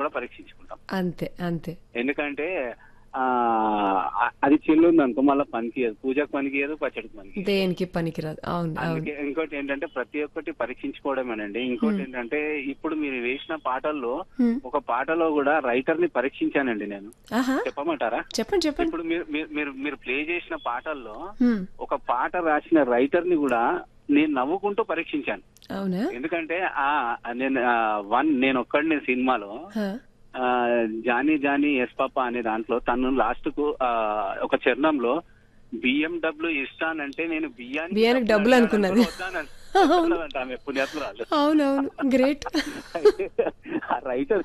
పరీక్షించుకుంటాం అంతే అంతే ఎందుకంటే ఆ అ- అది చెల్లుంది అనుకో మళ్ళీ పనికియదు పూజకు పనికియదు పచ్చడికి పనికి దేనికి పనికిరాదు అవును అవును అందుకే ఇంకోటి ఏంటంటే ప్రతి ఒక్కటి పరీక్షించుకోవడమేనండి ఇంకోటి ఏంటంటే ఇప్పుడు మీరు వేసిన పాటల్లో హ్మ్. ఒక పాటలో కూడా రైటర్ ని పరీక్షించానండి నేను ఆహా చెప్పమంటారా చెప్పండి చెప్పండి ఇప్పుడు మీరు మీరు- మీరు మీరు ప్లే చేసిన పాటల్లో హ్మ్. ఒక పాట రాసిన రైటర్ ని కూడా నేను నవ్వుకుంటూ పరీక్షించాను అవునా ఎందుకంటే ఆ నేను ఆ, వన్ నేను ఒక్కడిని సినిమాలో హా. ఆ, జానీ జానీ ఎస్ పాప అనే దాంట్లో తను లాస్ట్ కు ఆ, ఒక చరణంలో బిఎండబ్ల్యూ ఇస్తానంటే నేను బియ్యానికి బియ్యానికి డబ్బులు అనుకున్నది. వద్దానని- వద్దానంట ఆమె పుణ్యాత్మురాలు అవునవును గ్రేట్ ఆ రైటర్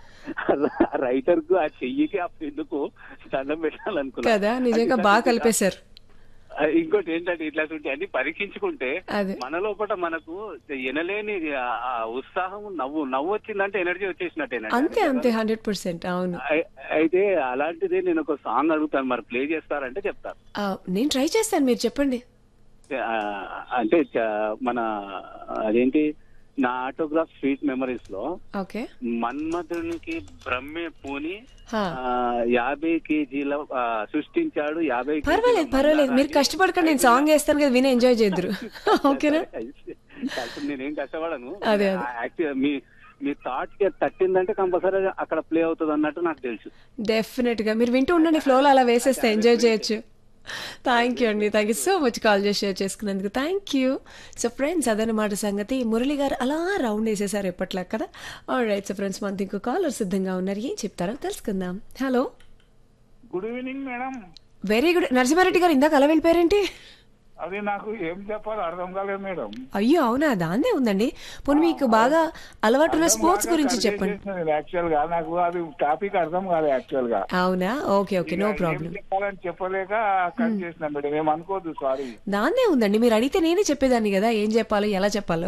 ఆ రైటర్ కు ఆ చెయ్యికి ఆ పెన్నుకు దండం పెట్టాలనుకున్నా కదా నిజంగా బాగా కలిపేశారు ఆ, ఇంకోటి ఏంటంటే ఇట్లా అన్ని పరీక్షించుకుంటే అదే మన లోపల మనకు ఎనలేని ఆ, ఆ ఉత్సాహం నవ్వు నవ్వు వచ్చిందంటే ఎనర్జీ వచ్చేసినట్టేనండి అంతే అంతే హండ్రెడ్ పర్సెంట్ అవును అయి- అయితే అలాంటిదే నేను ఒక సాంగ్ అడుగుతాను మరి ప్లే చేస్తారంటే చెప్తాను ఆ, నేను ట్రై చేస్తాను మీరు చెప్పండి ఆ, అంటే చ- మన అదేంటి నా ఆటోగ్రాఫ్ స్వీట్ మెమరీస్ లో ఓకే మన్మధునికి బ్రహ్మే పూని హా. ఆ, యాభై కేజీల ఆ, సృష్టించాడు యాభై కేజీల పర్వాలేదు పర్వాలేదు మీరు మందారాన్ని. కష్టపడకండి నేను సాంగ్ వేస్తాను కదా విని ఎంజాయ్ చేద్దరు ఓకేనా అసలు నేనేం కష్టపడను అదే, అదే. యాక్చువల్ మీ మీ థాట్ కి తట్టిందంటే కంపల్సరీ అక్కడ ప్లే అవుతుంది అన్నట్టు నాకు తెలుసు డెఫినెట్ గా మీరు వింటూ ఉండండి ఫ్లోలో అలా వేసేస్తే ఎంజాయ్ చేయొచ్చు థ్యాంక్ యూ అండి thank you so much call చేసి షేర్ చేసుకున్నందుకు థ్యాంక్ యూ సో ఫ్రెండ్స్ అదనమాట సంగతి మురళి గారు అలా రౌండ్ వేసేసారు ఎప్పట్లా కదా రైట్ సో ఫ్రెండ్స్ మనకి ఇంకో కాలర్ సిద్ధంగా ఉన్నారు ఏం చెప్తారో తెలుసుకుందాం hello good evening madam very good Narasimha Reddy garu ఇందాక అలా వెళ్ళిపోయారేంటి అది నాకు ఏం చెప్పాలో అర్థం కాలేదు మేడం అయ్యో అవునా దాందే ఉందండి పోనీ మీకు బాగా అలవాటున్న స్పోర్ట్స్ గురించి చెప్పండి యాక్చువల్ గా నాకు అది టాపిక్ అర్థం కాదు యాక్చువల్ గా అవునా ఓకే ఓకే నో ఏం ప్రాబ్లం చెప్పాలని చెప్పలేక కట్ చేసిన మేడం ఏం అనుకోవద్దు సారీ దాన్నే ఉందండి మీరు అడిగితే నేనే చెప్పేదాన్ని కదా ఏం చెప్పాలో ఎలా చెప్పాలో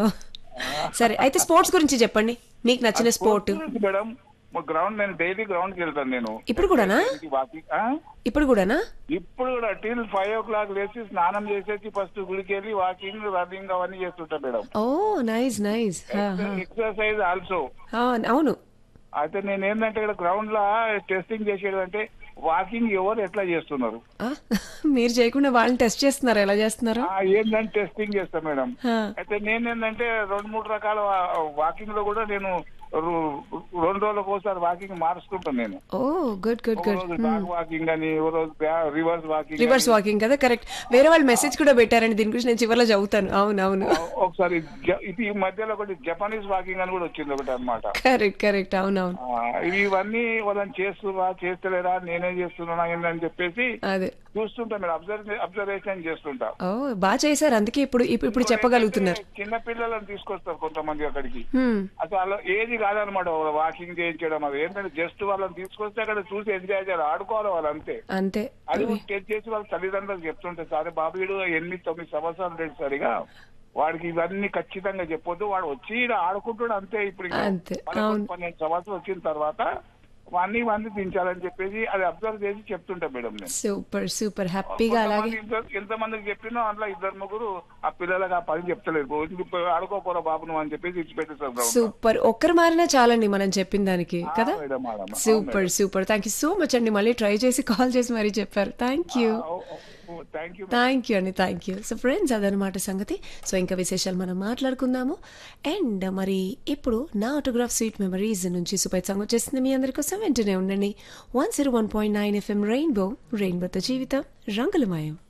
సరే అయితే స్పోర్ట్స్ గురించి చెప్పండి మీకు నచ్చిన స్పోర్ట్ మేడం గ్రౌండ్ నేను డైలీ గ్రౌండ్ కి వెళ్తాను నేను ఇప్పుడు కూడానా వాకింగ్ ఇప్పుడు కూడానా ఇప్పుడు కూడా టిల్ ఫైవ్ ఓ క్లాక్ లేచి స్నానం చేసేసి ఫస్ట్ గుడికి వెళ్ళి వాకింగ్ రన్నింగ్ అవన్నీ చేస్తుంటా madam oh nice nice exercise also అవును అయితే నేను ఏంటంటే ఇక్కడ గ్రౌండ్ లో టెస్టింగ్ చేసేది అంటే వాకింగ్ ఎవరు ఎట్లా చేస్తున్నారు ఆ, మీరు చేయకుండా వాళ్ళని టెస్ట్ చేస్తున్నారు ఎలా చేస్తున్నారు ఆ, ఏంటంటే టెస్టింగ్ చేస్తా మేడం అయితే నేను ఏంటంటే రెండు మూడు రకాల వాకింగ్ లో కూడా నేను రు- రెండు రోజులకు ఒకసారి వాకింగ్ మారుస్తుంటాను నేను ఓ గుడ్ గుడ్ ఒక గుడ్ రోజు బ్యాక్ వాకింగ్ అని ఓ రోజు రివర్స్ వాకింగ్ రివర్స్ వాకింగ్ కదా కరెక్ట్ వేరే వాళ్ళు మెసేజ్ కూడా పెట్టారండి దీని గురించి నేను చివరిలో చదువుతాను అవును అవును ఒకసారి జ- ఇది ఈ మధ్యలో ఒకటి జపనీస్ వాకింగ్ అని కూడా వచ్చింది ఒకటి అనమాట కరెక్ట్ కరెక్ట్ అవును అవును ఇవన్నీ వాళ్ళని చేస్తున్నా చేస్తలేరా నేనే చేస్తున్నా ఏంటని చెప్పేసి అదే చూస్తుంటా మీరు అబ్జర్వ్ అబ్జర్వేషన్ చేస్తుంటా ఓ బాగా చేశారు అందుకే ఇప్పుడు ఇప్పుడు ఇప్పుడు చెప్పగలుగుతున్నారు చిన్న పిల్లలను తీసుకొస్తారు కొంతమంది అక్కడికి హ్మ్. అసలు అలా ఏది కాదనమాట వాకింగ్ చేయించడం అది ఏంటంటే జస్ట్ వాళ్ళని తీసుకొస్తే అక్కడ చూసి ఎంజాయ్ చేయాలి ఆడుకోవాలి వాళ్ళు అంతే అంతే అది టెస్ట్ చేసి వాళ్ళ తల్లిదండ్రులకు చెప్తుంటే సరే బాబు వీడు ఎనిమిది తొమ్మిది సంవత్సరాలు లేడు సరిగా వాడికి ఇవన్నీ ఖచ్చితంగా చెప్పొద్దు వాడు వచ్చి ఈడ ఆడుకుంటాడు అంతే ఇప్పుడు ఇంకా అంతే, పదకొండు, అవును. పన్నెండు సంవత్సరాలు వచ్చిన తర్వాత వాన్ని వాన్ని దించాలని చెప్పేసి అది అబ్జర్వ్ చేసి చెప్తుంటా మేడం నేను సూపర్ సూపర్ హ్యాపీగా అలాగే కొంతమంది ఇంత- ఎంతమందికి చెప్పినా అందులో ఇద్దరు ముగ్గురు ఆ పిల్లలకు ఆ పని చెప్తలేరు "ఓ, ఇంటికి పోయి ఆడుకోపోరా బాబు నువ్వు అని చెప్పేసి ఇచ్చిపెట్టేస్తారు గ్రౌండ్ సూపర్ ఒక్కరు మారినా చాలండి మనం చెప్పిన దానికి కదా madam madam super super thank you so much అండి మళ్ళీ ట్రై చేసి కాల్ చేసి మరీ చెప్పారు thank you thank you thank you అండి థ్యాంక్ యూ సో ఫ్రెండ్స్ అదనమాట సంగతి సో ఇంకా విశేషాలు మనం మాట్లాడుకుందాము అండ్ మరి ఇప్పుడు నా ఆటోగ్రాఫ్ స్వీట్ మెమరీస్ నుంచి సూపర్ సాంగ్ వచ్చేసింది మీ అందరి కోసం వెంటనే ఉండండి one zero one point nine FM rainbow రెయిన్బోతో జీవితం రంగులమయం